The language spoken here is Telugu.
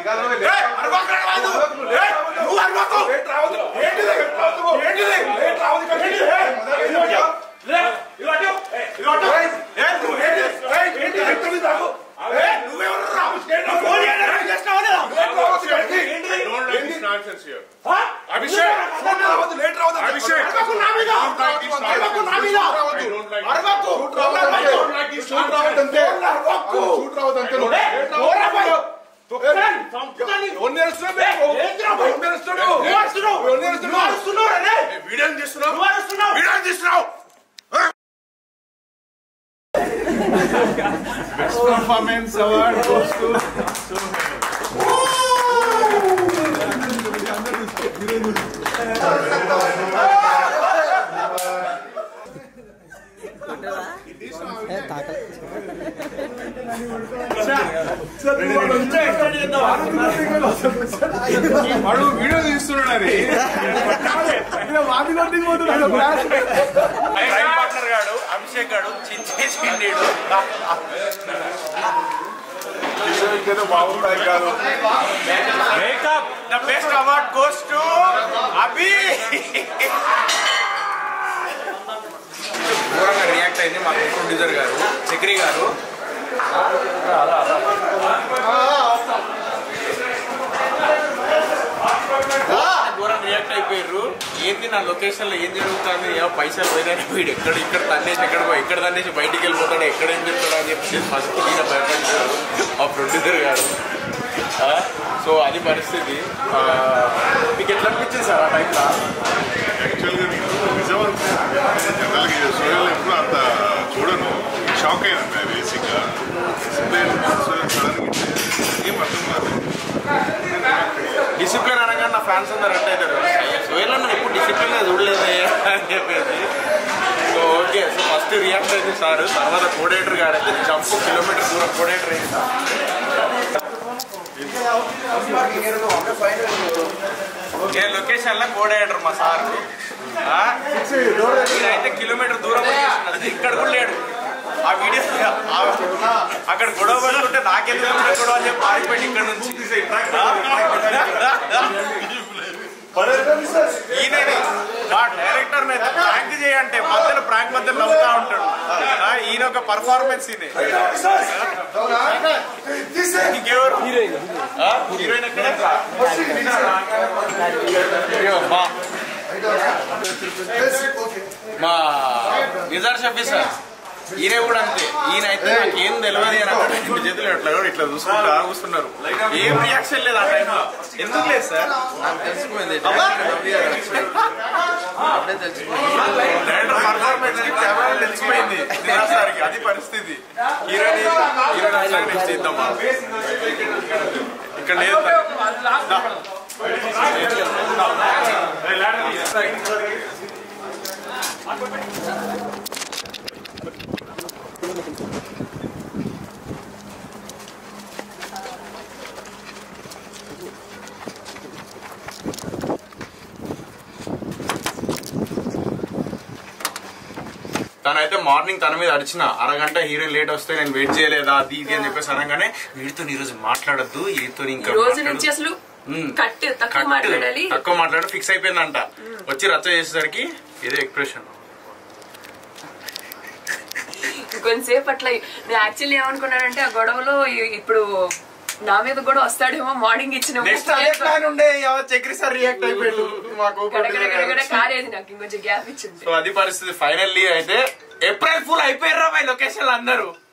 Performance award goes to వాడు వీడియో తీస్తున్నాడు అది పార్ట్నర్ గాడు అభిషేక్ గాడు చించేసిండు బాగుంటాయి కాదు makeup the best award goes to Abhi ఘోరంగా రియాక్ట్ అయింది మా ప్రొడ్యూసర్ గారు చక్రి గారు ఘోరంగా రియాక్ట్ అయిపోయారు ఏంది నా లొకేషన్ లో ఏం జరుగుతుంది ఏమో పైసలు పోయినా వీడు ఎక్కడ ఇక్కడ తన్నేసి ఎక్కడ పోయి ఇక్కడ తన్నేసి బయటికి వెళ్ళిపోతాడు ఎక్కడ ఏం చెప్తాడు అని చెప్పి ఫస్ట్ ఈయన భయపడ్డారు మా ప్రొడ్యూసర్ గారు ఆ, సో అది పరిస్థితి ఆ, మీకు ఎట్లా అనిపించింది సార్ ఆ టైంలో యాక్చువల్గా నేను నిజం జనరల్గా సోయల్ ఎప్పుడు అంత చూడను షాక్ అయినా బేసిక్గా సడన్గా ఏం అర్థం కాదు డిసిప్లిన్ అనగా నా ఫ్యాన్స్ అందరు రట్ అవుతారు సోయల్లో నేను ఎప్పుడు డిసిప్లిన్ చూడలేదే అని చెప్పేసి so okay so first react అయింది సార్ తర్వాత కోడేటర్ గారు అయితే జంప్ కిలోమీటర్ దూరం కోడేటర్ అయింది ఓకే లొకేషన్ లో కోడేటర్ మా సార్ అయితే కిలోమీటర్ దూరం వచ్చేసినాడు. ఇక్కడ కూడా లేడు ఆ వీడియో ఆ- అక్కడ గొడవ పడుతుంటే నాకెందుకు వచ్చిన గొడవ అని చెప్పి పారిపోయి ఇక్కడ నుంచి ఈయనని మా డైరెక్టర్ ప్రాంక్ చేయంటే మధ్యలో ప్రాంక్ మధ్యలో నవ్వుతా ఉంటాడు ఆ, ఈయన ఒక పర్ఫార్మెన్స్ ఈయన ఇంకెవరు హీరోయిన్ హీరోయిన్ ఎక్కడ అయ్యో, మా మా నిజార్ షఫీ సార్ ఈయన కూడా అంతే ఈయన అయితే నాకు ఏం తెలియదు అని అన్నాడు రెండు చేతులు ఇట్లా కూడా ఇట్లా చూసుకుంటా కూర్చున్నారు ఏం రియాక్షన్ లేదు ఆ టైంలో ఎందుకు లేదు సార్ నాకు తెలిసిపోయింది అబ్బా! అప్పుడే తెలిసిపోయింది డైరెక్టర్ పర్ఫార్మెన్స్ కి కెమెరా తెలిసిపోయింది నిజార్ సార్కి అది పరిస్థితి హీరోయిన్ హీరోయిన్ నెక్స్ట్ ఇద్దామా ఇక్కడ లేదు దా. తనైతే మార్నింగ్ తన మీద అడిచిన అరగంట హీరోయిన్ లేట్ వస్తే నేను వెయిట్ చేయలేదా అది ఇది అని చెప్పేసి అనగానే వీడితో ఈ రోజు మాట్లాడద్దు ఈతో ఇంకా ఈ రోజు మాట్లాడొద్దు. నుంచి అసలు మ్మ్. కట్ తక్కువ కట్ మాట్లాడాలి తక్కువ మాట్లాడ ఫిక్స్ అయిపోయిందంట వచ్చి రచ్చ చేసేసరికి ఇదే ఎక్స్ప్రెషన్ కొంతసేపు అట్లా నేను యాక్చువల్లీ ఏమనుకున్నానంటే ఆ గొడవలో ఇ- ఇప్పుడు నా మీద కూడా వస్తాడేమో మార్నింగ్ ఇచ్చిన నెక్స్ట్ అదే ప్లాన్ ఉండే ఎవరు చక్రి సార్ రియాక్ట్ అయిపోయాడు మాకు గడగడ కాలేదు నాకు ఇంకొంచెం గ్యాప్ ఇచ్చింది సో అది పరిస్థితి ఫైనల్లీ అయితే ఏప్రిల్ ఫుల్ అయిపోయారా మై లొకేషన్ అందరూ